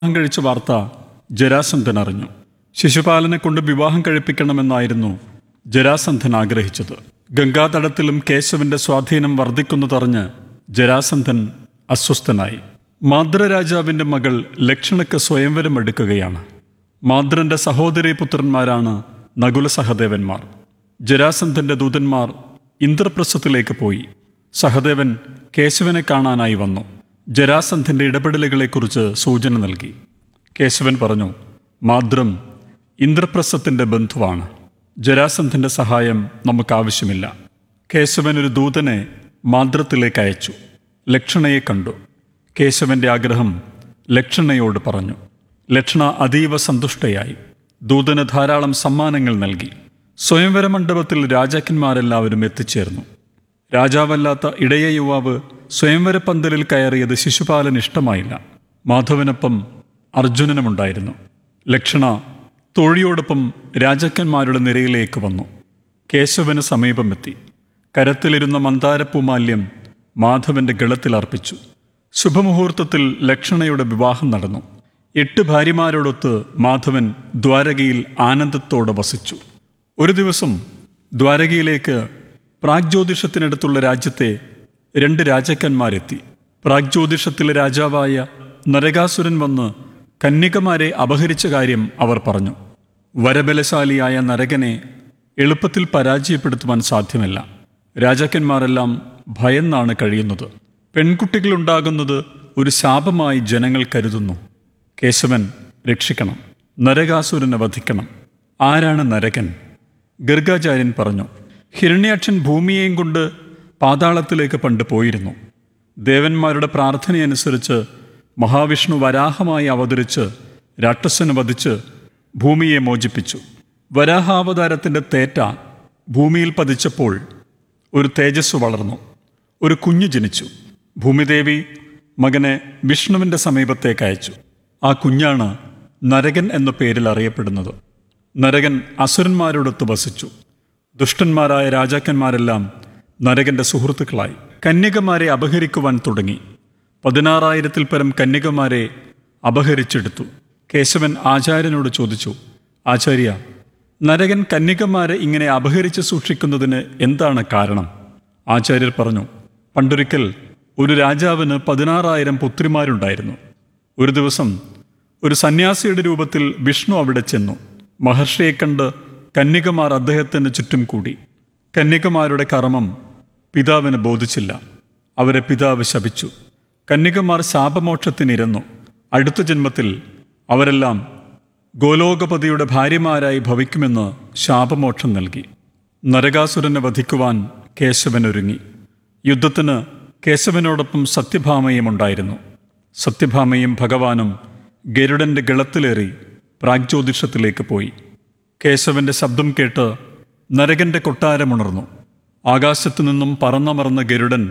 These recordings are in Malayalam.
വിവാഹം കഴിച്ച വാർത്ത ജരാസന്ധൻ അറിഞ്ഞു ശിശുപാലനെ കൊണ്ട് വിവാഹം കഴിപ്പിക്കണമെന്നായിരുന്നു ജരാസന്ധൻ ആഗ്രഹിച്ചത് ഗംഗാതടത്തിലും കേശവന്റെ സ്വാധീനം വർദ്ധിക്കുന്നതറിഞ്ഞ് ജരാസന്ധൻ അസ്വസ്ഥനായി മാദ്രരാജാവിന്റെ മകൾ ലക്ഷണക്ക് സ്വയംവരം എടുക്കുകയാണ് മാദ്രന്റെ സഹോദരി പുത്രന്മാരാണ് നകുല സഹദേവന്മാർ ജരാസന്ധന്റെ ദൂതന്മാർ ഇന്ദ്രപ്രസ്ഥത്തിലേക്ക് പോയി സഹദേവൻ കേശവനെ കാണാനായി വന്നു ജരാസന്ധന്റെ ഇടപെടലുകളെക്കുറിച്ച് സൂചന നൽകി കേശവൻ പറഞ്ഞു മാദ്രം ഇന്ദ്രപ്രസ്ഥത്തിന്റെ ബന്ധുവാണ് ജരാസന്ധന്റെ സഹായം നമുക്ക് ആവശ്യമില്ല കേശവൻ ഒരു ദൂതനെ മാദ്രത്തിലേക്ക് അയച്ചു ലക്ഷണയെ കണ്ടു കേശവന്റെ ആഗ്രഹം ലക്ഷണയോട് പറഞ്ഞു ലക്ഷണ അതീവ സന്തുഷ്ടയായി ദൂതന് ധാരാളം സമ്മാനങ്ങൾ നൽകി സ്വയംവര മണ്ഡപത്തിൽ രാജാക്കന്മാരെല്ലാവരും എത്തിച്ചേർന്നു രാജാവല്ലാത്ത ഇടയ യുവാവ് സ്വയംവര പന്തലിൽ കയറിയത് ശിശുപാലൻ ഇഷ്ടമായില്ല മാധവനൊപ്പം അർജുനനുമുണ്ടായിരുന്നു ലക്ഷണ തോഴിയോടൊപ്പം രാജാക്കന്മാരുടെ നിരയിലേക്ക് വന്നു കേശവന് സമീപമെത്തി കരത്തിലിരുന്ന മന്ദാരപ്പൂമാല്യം മാധവന്റെ ഗളത്തിൽ അർപ്പിച്ചു ശുഭമുഹൂർത്തത്തിൽ ലക്ഷണയുടെ വിവാഹം നടന്നു എട്ട് ഭാര്യമാരോടൊത്ത് മാധവൻ ദ്വാരകയിൽ ആനന്ദത്തോടെ വസിച്ചു ഒരു ദിവസം ദ്വാരകയിലേക്ക് പ്രാഗ്ജ്യോതിഷത്തിനടുത്തുള്ള രാജ്യത്തെ രണ്ട് രാജാക്കന്മാരെത്തി പ്രാഗ്ജ്യോതിഷത്തിലെ രാജാവായ നരകാസുരൻ വന്ന് കന്യകമാരെ അപഹരിച്ച കാര്യം അവർ പറഞ്ഞു വരബലശാലിയായ നരകനെ എളുപ്പത്തിൽ പരാജയപ്പെടുത്തുവാൻ സാധ്യമല്ല രാജാക്കന്മാരെല്ലാം ഭയന്നാണ് കഴിയുന്നത് പെൺകുട്ടികളുണ്ടാകുന്നത് ഒരു ശാപമായി ജനങ്ങൾ കരുതുന്നു കേശവൻ രക്ഷിക്കണം നരകാസുരനെ വധിക്കണം ആരാണ് നരകൻ ഗർഗാചാര്യൻ പറഞ്ഞു ഹിരണ്യാക്ഷൻ ഭൂമിയെയും കൊണ്ട് പാതാളത്തിലേക്ക് പണ്ട് പോയിരുന്നു ദേവന്മാരുടെ പ്രാർത്ഥനയനുസരിച്ച് മഹാവിഷ്ണു വരാഹമായി അവതരിച്ച് രാക്ഷസന് വധിച്ച് ഭൂമിയെ മോചിപ്പിച്ചു വരാഹാവതാരത്തിൻ്റെ തേറ്റ ഭൂമിയിൽ പതിച്ചപ്പോൾ ഒരു തേജസ് വളർന്നു ഒരു കുഞ്ഞു ജനിച്ചു ഭൂമിദേവി മകനെ വിഷ്ണുവിൻ്റെ സമീപത്തേക്ക് അയച്ചു ആ കുഞ്ഞാണ് നരകൻ എന്ന പേരിൽ അറിയപ്പെടുന്നത് നരകൻ അസുരന്മാരോടൊത്ത് വസിച്ചു ദുഷ്ടന്മാരായ രാജാക്കന്മാരെല്ലാം നരകന്റെ സുഹൃത്തുക്കളായി കന്യകമാരെ അപഹരിക്കുവാൻ തുടങ്ങി പതിനാറായിരത്തിൽ പരം കന്യകമാരെ അപഹരിച്ചെടുത്തു കേശവൻ ആചാര്യനോട് ചോദിച്ചു ആചാര്യ നരകൻ കന്യകമാരെ ഇങ്ങനെ അപഹരിച്ച് സൂക്ഷിക്കുന്നതിന് എന്താണ് കാരണം ആചാര്യർ പറഞ്ഞു പണ്ടൊരിക്കൽ ഒരു രാജാവിന് പതിനാറായിരം പുത്രിമാരുണ്ടായിരുന്നു ഒരു ദിവസം ഒരു സന്യാസിയുടെ രൂപത്തിൽ വിഷ്ണു അവിടെ ചെന്നു മഹർഷിയെ കണ്ട് കന്യകമാർ അദ്ദേഹത്തിന് ചുറ്റും കൂടി കന്യകമാരുടെ കർമ്മം പിതാവിന് ബോധിച്ചില്ല അവരെ പിതാവ് ശപിച്ചു കന്യകമാർ ശാപമോക്ഷത്തിനിരന്നു അടുത്ത ജന്മത്തിൽ അവരെല്ലാം ഗോലോകപതിയുടെ ഭാര്യമാരായി ഭവിക്കുമെന്ന് ശാപമോക്ഷം നൽകി നരകാസുരനെ വധിക്കുവാൻ കേശവൻ ഒരുങ്ങി യുദ്ധത്തിന് കേശവനോടൊപ്പം സത്യഭാമയും ഉണ്ടായിരുന്നു സത്യഭാമയും ഭഗവാനും ഗരുഡന്റെ ഗളത്തിലേറി പ്രാഗ്ജ്യോതിഷത്തിലേക്ക് പോയി കേശവന്റെ ശബ്ദം കേട്ട് നരകന്റെ കൊട്ടാരമുണർന്നു ആകാശത്തു നിന്നും പറന്നമർന്ന ഗരുഡൻ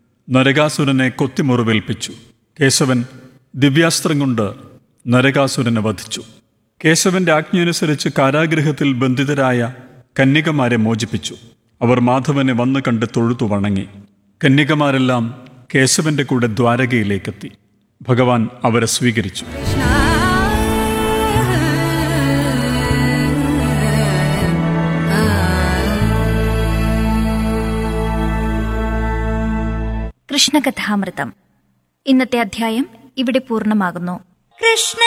നരകാസുരനെ കൊത്തിമുറിവേൽപ്പിച്ചു കേശവൻ ദിവ്യാസ്ത്രം കൊണ്ട് നരകാസുരനെ വധിച്ചു കേശവന്റെ ആജ്ഞയനുസരിച്ച് കാരാഗൃഹത്തിൽ ബന്ധിതരായ കന്യകമാരെ മോചിപ്പിച്ചു അവർ മാധവനെ വന്നു കണ്ട് തൊഴുതു വണങ്ങി കന്യകമാരെല്ലാം കേശവന്റെ കൂടെ ദ്വാരകയിലേക്കെത്തി ഭഗവാൻ അവരെ സ്വീകരിച്ചു കൃഷ്ണകഥാമൃതം ഇന്നത്തെ അധ്യായം ഇവിടെ പൂർണ്ണമാകുന്നു കൃഷ്ണ